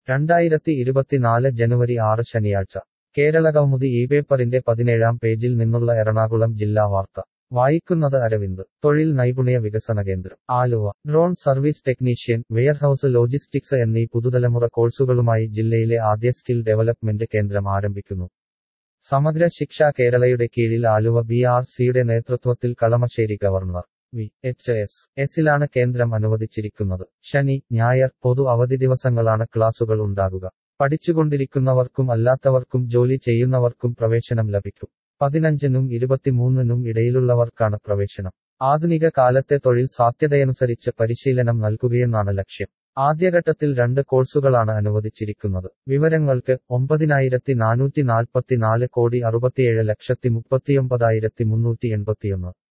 രണ്ടായിരത്തി ഇരുപത്തിനാല് ജനുവരി ആറ് ശനിയാഴ്ച കേരളകൗമുദി ഈ പേപ്പറിന്റെ പതിനേഴാം പേജിൽ നിന്നുള്ള എറണാകുളം ജില്ലാ വാർത്ത വായിക്കുന്നത് അരവിന്ദ് തൊഴിൽ നൈപുണ്യ വികസന കേന്ദ്രം Aluva drone service technician warehouse logistics എന്നീ പുതുതലമുറ കോഴ്സുകളുമായി ജില്ലയിലെ ആദ്യ സ്കിൽ ഡെവലപ്മെന്റ് കേന്ദ്രം ആരംഭിക്കുന്നു സമഗ്ര ശിക്ഷ കേരളയുടെ കീഴിൽ ആലുവ ബി ആർ സിയുടെ നേതൃത്വത്തിൽ Kalamassery governor V H S എസിലാണ് കേന്ദ്രം അനുവദിച്ചിരിക്കുന്നത് ശനി ഞായർ പൊതു അവധി ദിവസങ്ങളാണ് ക്ലാസുകൾ ഉണ്ടാകുക പഠിച്ചുകൊണ്ടിരിക്കുന്നവർക്കും അല്ലാത്തവർക്കും ജോലി ചെയ്യുന്നവർക്കും പ്രവേശനം ലഭിക്കും പതിനഞ്ചിനും ഇരുപത്തിമൂന്നിനും ഇടയിലുള്ളവർക്കാണ് പ്രവേശനം ആധുനിക കാലത്തെ തൊഴിൽ സാധ്യതയനുസരിച്ച് പരിശീലനം നൽകുകയെന്നാണ് ലക്ഷ്യം ആദ്യഘട്ടത്തിൽ രണ്ട് കോഴ്സുകളാണ് അനുവദിച്ചിരിക്കുന്നത് വിവരങ്ങൾക്ക് ഒമ്പതിനായിരത്തി നാനൂറ്റി നാൽപ്പത്തിനാല് കോടി അറുപത്തിയേഴ് ലക്ഷത്തി മുപ്പത്തിയൊമ്പതായിരത്തി മുന്നൂറ്റി എൺപത്തിയൊന്ന്